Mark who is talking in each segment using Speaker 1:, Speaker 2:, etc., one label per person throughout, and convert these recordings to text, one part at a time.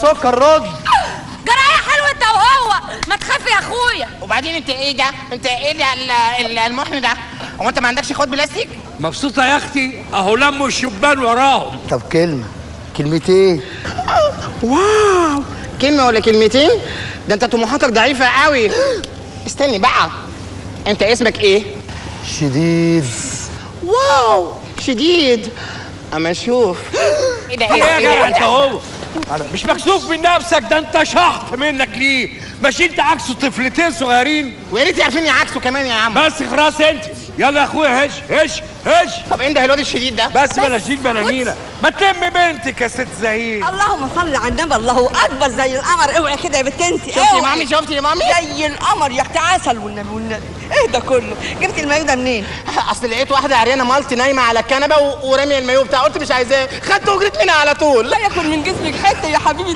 Speaker 1: سكر رد
Speaker 2: جرايه حلوه انت وهو ما تخاف يا اخويا
Speaker 3: وبعدين انت ايه ده انت ايه ده ال- ال- المحن ده هو انت ما عندكش خد بلاستيك
Speaker 4: مبسوطة يا اختي اهو لموا الشبان وراهم
Speaker 1: طب كلمة كلمتين
Speaker 3: واو كلمه ولا كلمتين ده انت طموحاتك ضعيفه قوي استني بقى انت اسمك ايه
Speaker 1: شديد
Speaker 3: واو شديد اما اشوف ايه ده
Speaker 4: ايه يا
Speaker 3: ايه
Speaker 4: جدع انت
Speaker 3: ده
Speaker 4: اهو مش مكسوف من نفسك ده انت شحط منك ليه مش انت عكسه طفلتين صغيرين
Speaker 3: ويا ريت يعرفيني عكسه كمان يا عم
Speaker 4: بس خلاص انت يلا يا اخويا هش هش هش
Speaker 3: طب انت الواد الشديد ده
Speaker 4: بس بلاش بلانينا ما تلم بنتك يا ست زهير
Speaker 5: اللهم صل على النبي الله اكبر زي القمر اوعي كده يا بنت انت
Speaker 3: شفتي يا مامي شفتي يا مامي
Speaker 5: زي القمر يا اختي عسل والنبي والنبي ايه ده كله جبتي المايو ده منين
Speaker 3: اصل لقيت واحده عريانه مالتي نايمه على الكنبه و- وراميه المايو بتاعها قلت مش عايزاه خدت وجريت منها على طول
Speaker 5: لا ياكل من جسمك حته يا حبيبي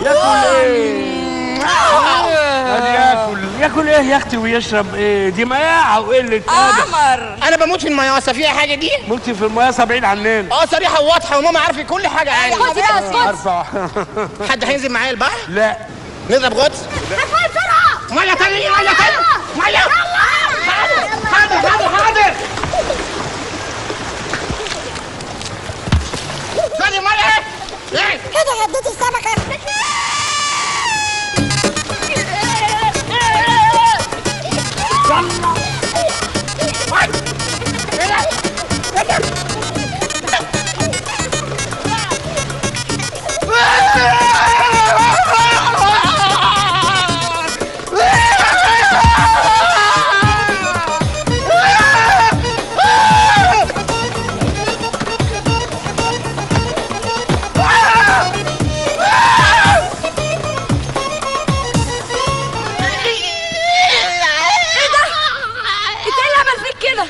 Speaker 4: ادي ياكل ياكل ايه يا اختي ويشرب ايه دي مياعه وقله ادب
Speaker 5: قمر
Speaker 3: انا بموت في المياسه فيها حاجه دي
Speaker 4: ممكن في المياسه بعيد عننا
Speaker 3: اه صريحه وواضحه وماما عارفه كل حاجه يعني
Speaker 2: خد بقى اسكت
Speaker 4: ارفع
Speaker 3: حد هينزل معايا البحر
Speaker 4: لا
Speaker 3: نضرب غطس ميه تانية ميه تانية ميه حاضر حاضر حاضر حاضر ثانية ميه ايه
Speaker 2: كده هديت السمكه انت ايه اللي عمل فيك كده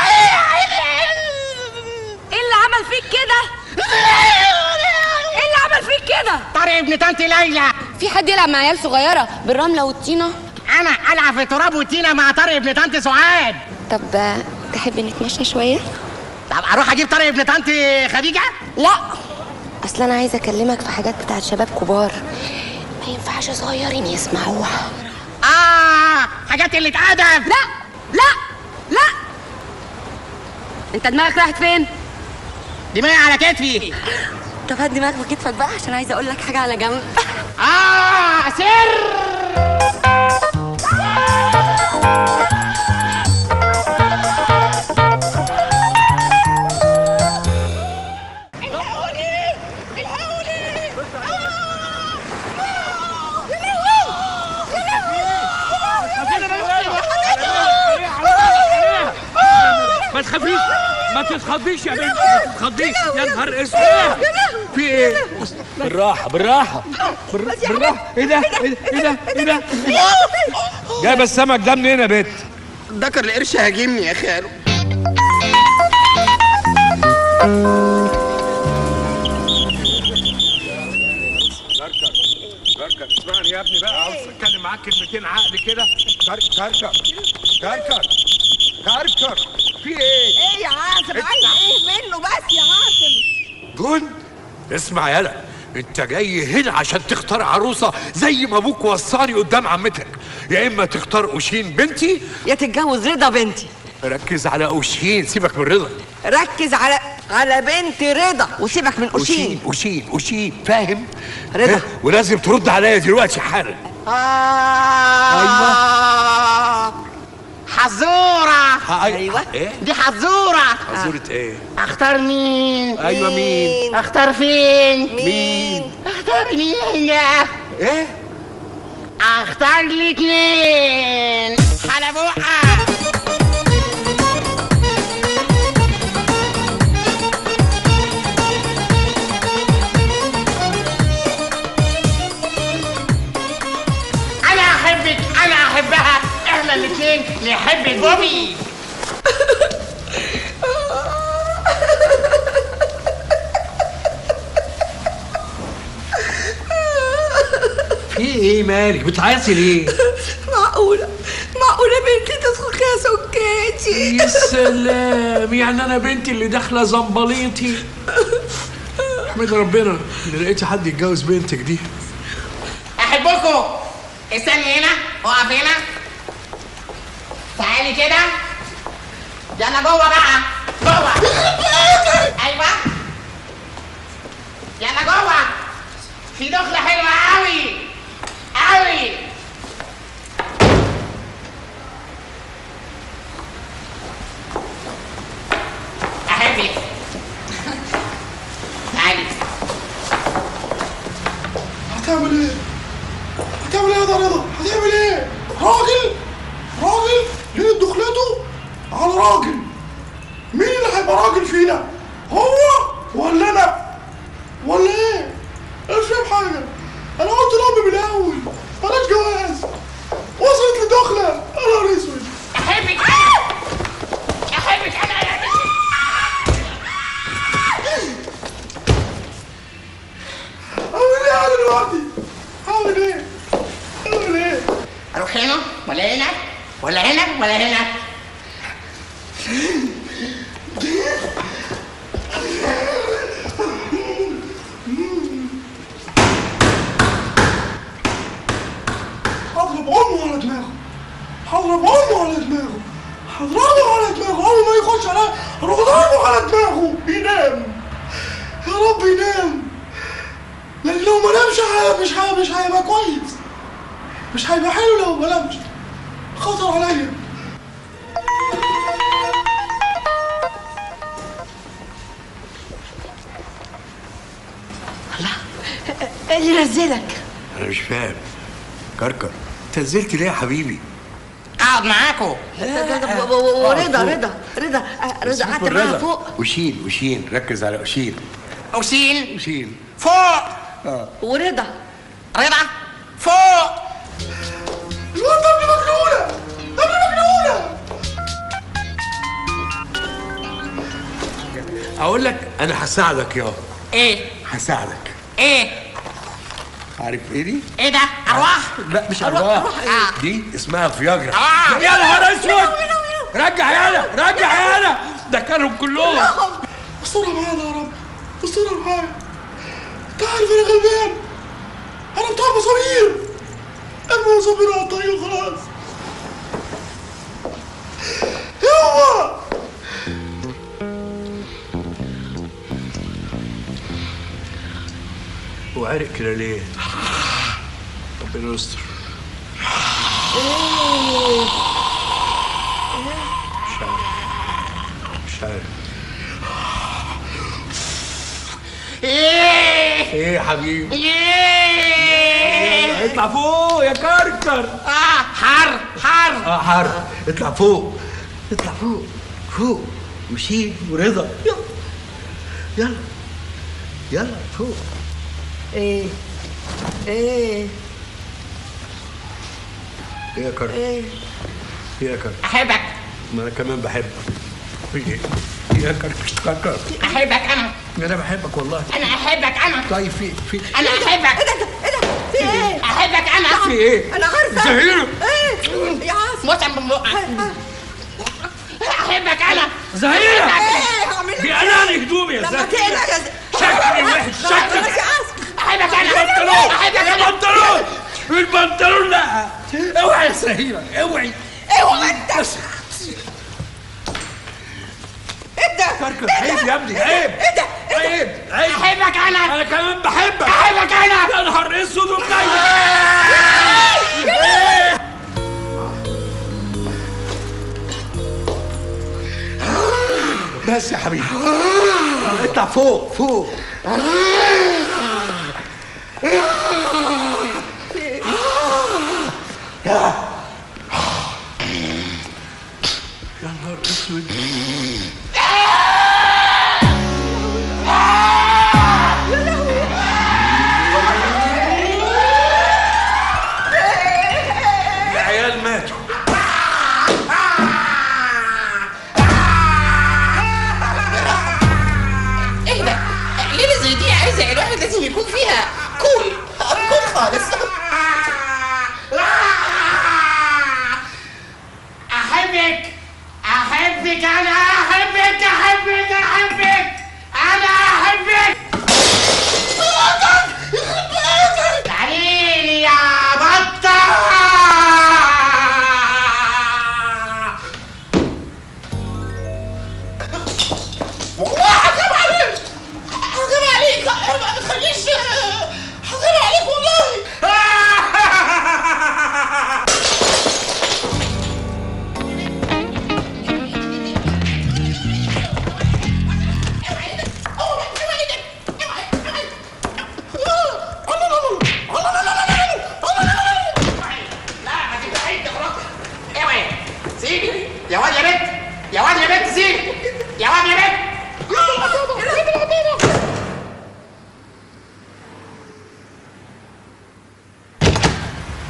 Speaker 2: ايه اللي عمل فيك كده ايه اللي عمل فيك كده
Speaker 3: طارق ابن طنط ليلى
Speaker 2: في حد يلعب مع عيال صغيره بالرمله والطينه
Speaker 3: انا العب في تراب وتينا مع طارق ابن طنط سعاد
Speaker 2: طب تحب نتمشى شويه
Speaker 3: طب اروح اجيب طارق ابن طنط خديجه
Speaker 2: لا اصل انا عايزه اكلمك في حاجات بتاعت شباب كبار ما ينفعش صغيرين يسمعوها
Speaker 3: اه حاجات اللي ادب
Speaker 2: لا لا لا انت دماغك راحت فين
Speaker 3: دماغي على كتفي
Speaker 2: طب هات دماغك في كتفك بقى عشان عايزه اقول لك حاجه على جنب
Speaker 3: اه سر
Speaker 4: ما تخافيش ما تتخضيش يا بنت ما تتخضيش يا نهار اسود إيه؟ في ايه بالراحه بالراحه بالر- بالراحه ايه ده ايه ده ايه ده ايه ده جايبه السمك ده منين يا بنت
Speaker 3: ذكر القرش هاجمني يا خالو
Speaker 4: كركر كركر اسمعني يا ابني بقى عاوز اتكلم معاك كلمتين عقل كده كر- كركر كركر كركر في ايه
Speaker 5: ايه يا عاصم عايز ايه منه بس يا عاصم
Speaker 4: جون اسمع يالا انت جاي هنا عشان تختار عروسه زي ما ابوك وصاني قدام عمتك يا اما تختار اوشين بنتي
Speaker 5: يا تتجوز رضا بنتي
Speaker 4: ركز على اوشين سيبك من رضا
Speaker 5: ركز على على بنت رضا وسيبك من
Speaker 4: اوشين
Speaker 5: أشين
Speaker 4: اوشين اوشين فاهم
Speaker 5: رضا.
Speaker 4: ها؟ ولازم ترد عليا دلوقتي حالا
Speaker 3: آه
Speaker 4: أيوة.
Speaker 3: حزورة
Speaker 5: أيوة.
Speaker 4: ايه
Speaker 3: دي حزورة
Speaker 4: صورة ايه
Speaker 3: اختار مين
Speaker 4: ايوه مين
Speaker 3: اختار فين
Speaker 4: مين
Speaker 3: اختار مين
Speaker 4: ايه
Speaker 3: اختار الاتنين حلبوقة انا احبك انا احبها احنا الاتنين نحب بوبي
Speaker 4: في ايه مالك بتعيطي ليه
Speaker 5: معقولة معقولة بنتي تدخل كده سكاتي
Speaker 4: يا سلام يعني انا بنتي اللي داخله زنبليطي احمد ربنا ان لقيتي حد يتجوز بنتك دي
Speaker 3: بحبكم استني هنا اقف هنا تعالي كده يلا جوه بقى جوه ايوه يلا جوه في دخله حلوه قوي قوي احبك تعالي
Speaker 6: هتعمل ايه؟ هتعمل ايه يا ده رضا؟ هتعمل ايه؟ راجل؟ راجل؟ ليه دخلته؟ على راجل مين اللي هيبقى راجل فينا؟ هو ولا انا؟ ولا ايه؟ انا مش فاهم حاجة انا قلت لأمي من الأول بلاش جواز وصلت لدخلة انا نهار اسود
Speaker 3: احبك انا احبك انا يا بنتي.
Speaker 6: اعمل ايه انا دلوقتي؟ اعمل ايه؟ اعمل ايه؟
Speaker 3: اروح هنا ولا هنا ولا هنا ولا هنا
Speaker 6: هضرب امه على دماغه هضرب امه على دماغه هضربه على دماغه اول ما يخش عليا اروح ضربه على دماغه ينام يا رب ينام لان لو ما نامش ه- مش ه- مش هيبقى كويس مش هيبقى حلو لو ما نامش خطر عليا
Speaker 5: ايه اللي نزلك؟
Speaker 4: انا مش فاهم كركر انت نزلت ليه يا حبيبي
Speaker 3: اقعد معاكم
Speaker 5: ورضا رضا رضا آه، رضا قعدت معاها فوق
Speaker 4: وشيل وشيل ركز على وشيل
Speaker 3: وسين
Speaker 4: وشيل
Speaker 3: فوق
Speaker 5: ورضا
Speaker 3: رضا فوق
Speaker 6: الواد ده ابن مجنونه ده ابن مجنونه
Speaker 4: اقول لك انا هساعدك يا
Speaker 3: ايه
Speaker 4: هساعدك
Speaker 3: ايه
Speaker 4: عارف ايه دي؟
Speaker 3: ايه ده ارواح
Speaker 4: لا مش ارواح
Speaker 3: آه.
Speaker 4: دي اسمها فياجرا
Speaker 3: آه.
Speaker 4: يا نهار اسود رجع يالا رجع يالا ده كانوا كلهم
Speaker 6: استرها معانا يا رب استرها معايا انت عارف انا غلبان انا بتاع مصابير ارمي مصابير على الطريق وخلاص يلا
Speaker 4: وعرق كده ليه؟ ربنا يستر مش عارف مش عارف
Speaker 3: ايه
Speaker 4: ايه يا حبيبي؟
Speaker 3: ايه
Speaker 4: اطلع فوق يا كركر
Speaker 3: اه حر حر
Speaker 4: اه حر اطلع فوق اطلع فوق فوق وشيل ورضا يلا يلا يلا فوق
Speaker 5: ايه ايه
Speaker 4: ايه يا كركر
Speaker 5: ايه
Speaker 4: ايه يا كركر
Speaker 3: احبك
Speaker 4: ما انا كمان بحبك في ايه إيه يا كركر كركر
Speaker 3: احبك انا
Speaker 4: انا بحبك والله
Speaker 3: انا احبك انا
Speaker 4: طيب في في
Speaker 3: انا احبك
Speaker 5: ايه ده ايه ده في ايه؟
Speaker 3: احبك انا
Speaker 4: في ايه
Speaker 5: انا عارفه
Speaker 4: زهير
Speaker 5: ايه يا عاصم
Speaker 3: بص من بقك احبك انا
Speaker 4: زهيرة
Speaker 5: ايه هعمل لك
Speaker 4: دي انا هدومي يا
Speaker 5: لما
Speaker 4: زهير
Speaker 5: تقلق يا
Speaker 4: شكلي وحش شكلي
Speaker 5: يا عاصم
Speaker 3: احبك انا
Speaker 4: البنطلون
Speaker 3: احبك انا
Speaker 4: البنطلون البنطلون لا اوعي يا زهيرة اوعي
Speaker 5: اوعى انت
Speaker 4: بس
Speaker 5: ايه ده؟
Speaker 4: كركر عيب يا ابني عيب
Speaker 5: ايه ده؟
Speaker 4: عيب عيب
Speaker 3: احبك انا
Speaker 4: انا كمان بحبك
Speaker 3: احبك انا
Speaker 4: يا نهار اسود ومنيل بس يا حبيبي اطلع فوق فوق يا نهار اسود العيال ماتوا
Speaker 3: ايه ده ليلة زي دي عايزة الواحد لازم يكون فيها كول كول خالص احبك احبك انا احبك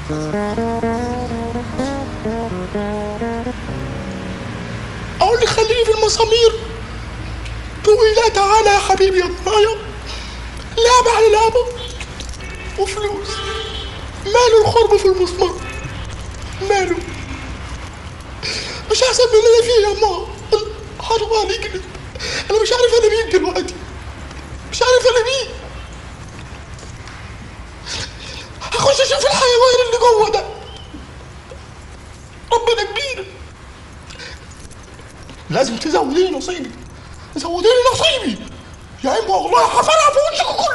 Speaker 6: اقول لك خليني في المسامير تقولي لا تعالى يا حبيبي يا ضنايا لعبة على لعبة وفلوس ماله الخرم في المسمار ماله مش احسن من اللي انا فيه يا ماما حرام عليك انا مش عارف انا مين دلوقتي مش عارف انا مين هخش اشوف الحيوان اللي جوه ده ربنا كبير لازم تزودي لي نصيبي زودي لي نصيبي يا اما والله هفرقع في وشك